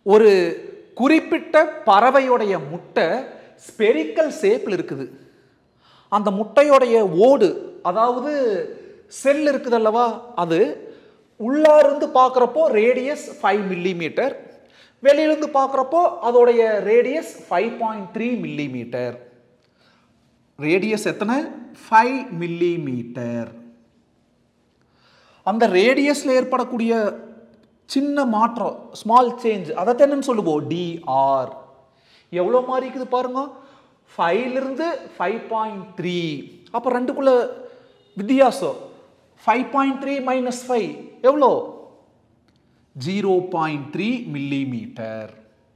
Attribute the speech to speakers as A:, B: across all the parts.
A: ஒரு குறிப்பிட்ட பறவையுடைய முட்டை ஸ்பெரிக்கல் ஷேப்பில் இருக்குது அந்த முட்டையோடைய ஓடு அதாவது செல் இருக்குது அல்லவா அது உள்ளாருந்து பார்க்குறப்போ ரேடியஸ் ஃபைவ் மில்லிமீட்டர் வெளியிலிருந்து பார்க்குறப்போ அதோடைய radius five point three millimetre radius எத்தனை ஃபைவ் மில்லிமீட்டர் அந்த ரேடியஸில் ஏற்படக்கூடிய சின்ன மாற்றம் ஸ்மால் சேஞ்ச் அதை என்னன்னு சொல்லுவோம் டிஆர் எவ்வளோ மாறி இருக்குது பாருங்க ஃபைவ்லேருந்து ஃபைவ் பாயிண்ட் த்ரீ அப்போ ரெண்டுக்குள்ள வித்தியாசம் five point three minus five எவ்வளோ ஜீரோ பாயிண்ட் த்ரீ மில்லிமீட்டர்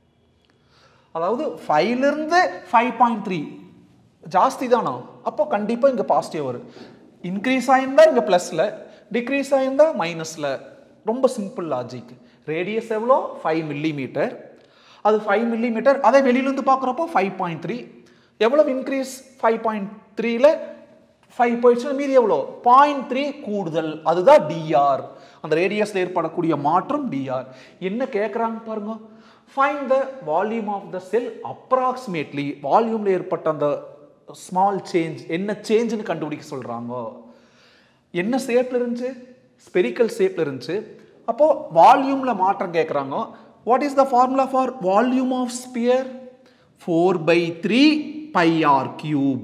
A: அதாவது ஃபைவ்லேருந்து ஃபைவ் பாயிண்ட் த்ரீ ஜாஸ்தி தானா அப்போ கண்டிப்பாக இங்கே பாசிட்டிவ் வரும் இன்க்ரீஸ் ஆயிருந்தா இங்கே ப்ளஸில் டிக்ரீஸ் ஆயிருந்தா மைனஸில் ரொம்ப சிம்பிள் லாஜிக் ரேடியஸ் எவ்வளோ ஃபைவ் மில்லிமீட்டர் அது ஃபைவ் மில்லிமீட்டர் அதே வெளியிலேருந்து பார்க்குறப்போ ஃபைவ் பாயிண்ட் த்ரீ எவ்வளோ இன்க்ரீஸ் ஃபைவ் பாயிண்ட் த்ரீல ஃபைவ் போயிடுச்சுன்னா மீதி எவ்வளோ பாயிண்ட் த்ரீ கூடுதல் அதுதான் டிஆர் அந்த ரேடியஸில் ஏற்படக்கூடிய மாற்றம் டிஆர் என்ன கேட்குறாங்க பாருங்க find the volume of the cell approximately வால்யூமில் ஏற்பட்ட அந்த ஸ்மால் சேஞ்ச் என்ன சேஞ்சுன்னு கண்டுபிடிக்க சொல்கிறாங்க என்ன ஷேப்பில் இருந்துச்சு ஸ்பெரிக்கல் ஷேப்பில் இருந்துச்சு அப்போது வால்யூமில் மாற்றம் கேட்குறாங்க what is the formula for volume of sphere four by three pi R cube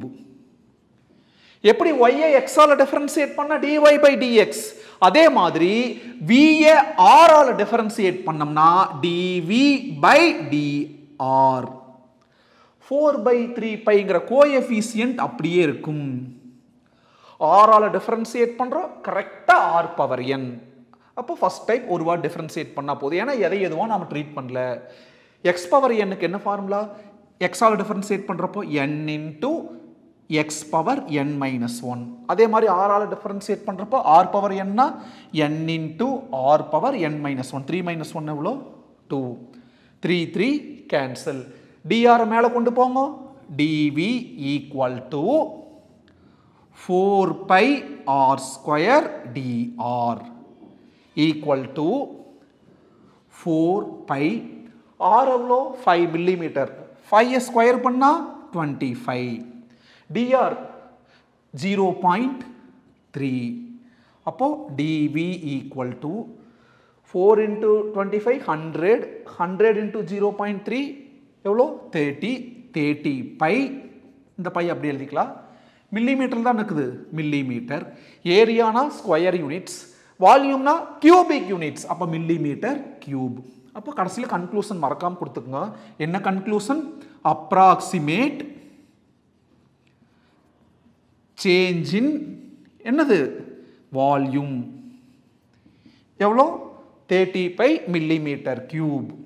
A: எப்படி ஒய்யை எக்ஸால டிஃபரன்சியேட் பண்ண டிஒய் பை டிஎக்ஸ் அதே மாதிரி விஏ ஆரால டிஃபரன்சியேட் பண்ணோம்னா DV by DR four by three பைங்கிற கோஎஃபிசியன்ட் அப்படியே இருக்கும் ஆரால டிஃபரன்சியேட் பண்ணுறோம் கரெக்டாக ஆர் பவர் என் அப்போ ஃபர்ஸ்ட் டைப் ஒரு வார் டிஃபரன்சியேட் பண்ணால் போதும் ஏன்னா எதை எதுவும் நம்ம ட்ரீட் பண்ணல எக்ஸ் பவர் எண்ணுக்கு என்ன ஃபார்முலா எக்ஸால் டிஃபரன்சியேட் பண்ணுறப்போ N into X power N minus one அதே மாதிரி ஆறால் டிஃபரன்சியேட் பண்ணுறப்போ ஆர் பவர் என்னா N into R power N minus one three minus one எவ்வளோ two three three cancel DR மேலே கொண்டு போங்க DV equal to four pi R square DR equal to four pi R எவ்வளோ five millimetre five square பண்ணால் twenty five DR zero point three அப்போது DV equal to four into twenty five hundred hundred into zero point three எவ்வளோ thirty thirty pi இந்த pi அப்படி எழுதிக்கலாம் millimetre தான் இருக்குது millimetre ஏரியானா ஸ்கொயர் யூனிட்ஸ் வால்யூம்னா கியூபிக் யூனிட்ஸ் அப்போ மில்லிமீட்டர் கியூப் அப்போ கடைசியில் கன்க்ளூஷன் மறக்காமல் கொடுத்துக்குங்க என்ன கன்க்ளூஷன் அப்ராக்சிமேட் சேஞ்ச் இன் என்னது வால்யூம் எவ்வளோ தேர்ட்டி பை மில்லிமீட்டர் கியூப்